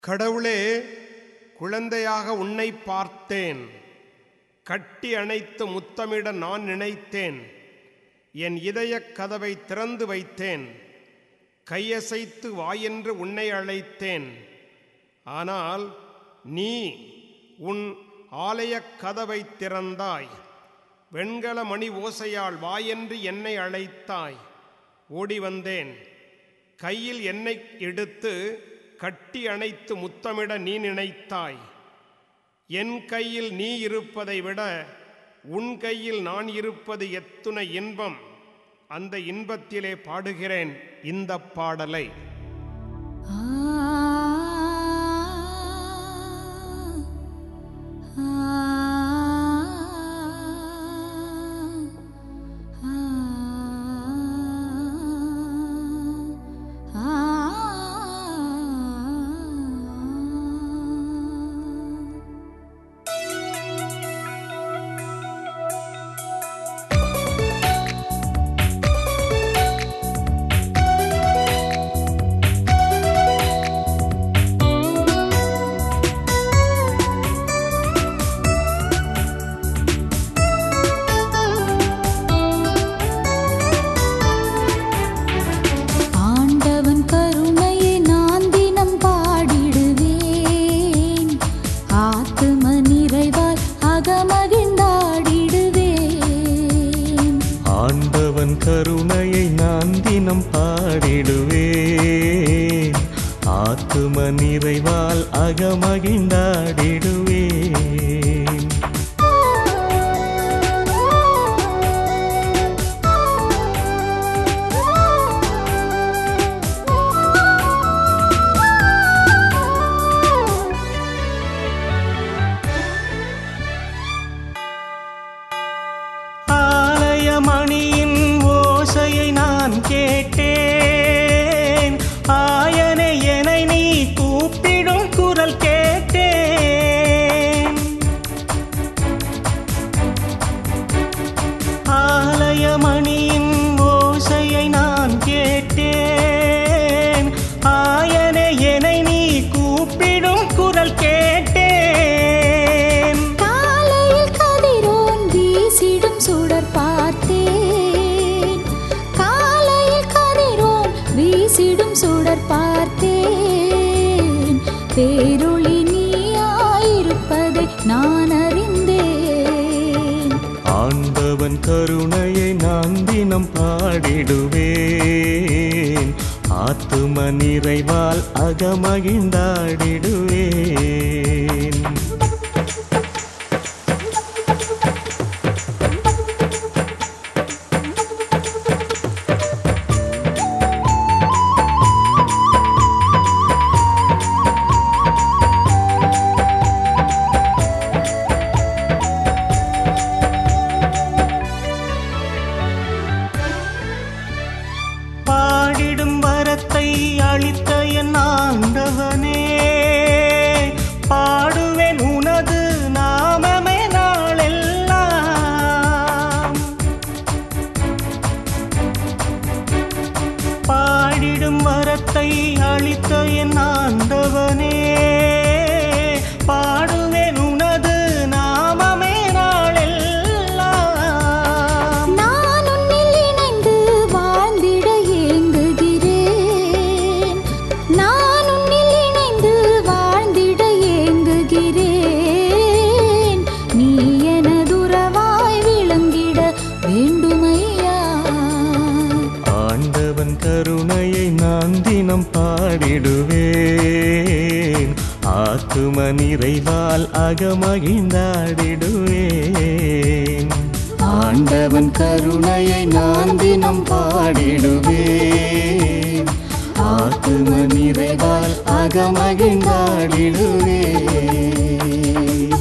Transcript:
கடவுளே குழந்தையாக உன்னை பார்த்தேன் கட்டி அணைத்து முத்தமிட நான் நினைத்தேன் என் இதயக் கதவை திறந்து வைத்தேன் கையசைத்து வாயென்று உன்னை அழைத்தேன் ஆனால் நீ உன் ஆலயக் கதவை திறந்தாய் வெண்கல மணி ஓசையால் வாயென்று என்னை அழைத்தாய் ஓடி வந்தேன் கையில் என்னை எடுத்து கட்டி அணைத்து முத்தமிட நீ நினைத்தாய் என் கையில் நீ இருப்பதை விட உன் கையில் நான் இருப்பது எத்துணை இன்பம் அந்த இன்பத்திலே பாடுகிறேன் இந்த பாடலை ஆண்டவன் கருணையை நான் தினம் பாடிடுவேன் ஆத்தும நிறைவால் அகமகிழ்ந்தாடிடுவேன் ஆண்டவன் கருணையை நான் தினம் பாடிடுவேன் ஆத்தும நிறைவால் அகமகிழ்ந்தாடிடுவேன் ஆலயமணியின் ஓசையை நான் கேட்டேன் ஆயனை என நீ கூப்பிடும் குரல் கேட்டேன் ஆலயமணியின் ஓசையை நான் கேட்டேன் ஆயனை என நீ கூப்பிடும் குரல் கேட்டேன் காலையில் கதிரோன் வீசிடும் சுடர் பார்த்தேன் காலையில் கதிரோன் வீசிடும் சுடர் பார்த்தேன் பேரொளி நீயாயிருப்பதை நான் அறிந்தேன் ஆண்டவன் கருணையை நான் தினம் பாடிடுவேன் ஆத்தும நிறைவால் அகமகிழ்ந்தாடிடுவேன் பாடிடும் வரத்தை அளித்த என் ஆண்டவனே பாடுவேன் உனது நாமமே நாளெல்லாம் பாடிடும் வரத்தை அளித்த என் ஆண்டவனே பாடுவேன் உனது நாமமே நாளெல்லாம் நான் உன்னில் இணைந்து வாழ்ந்திட ஏங்குகிறேன் நான் உன்னில் இணைந்து வாழ்ந்திட ஏங்குகிறேன் நீ எனதுறவாய் விளங்கிட வேண்டுமையா ஆண்டவன் கருணையை நான் தினம் பாடிடுவேன் ஆத்தும நிறைவால் அகமகிழ்ந்தாடிடுவேன் ஆண்டவன் கருணையை நான் தினம் பாடிடுவேன் ஆத்தும நிறைவால் அகமகிழ்ந்தாடிடுவேன்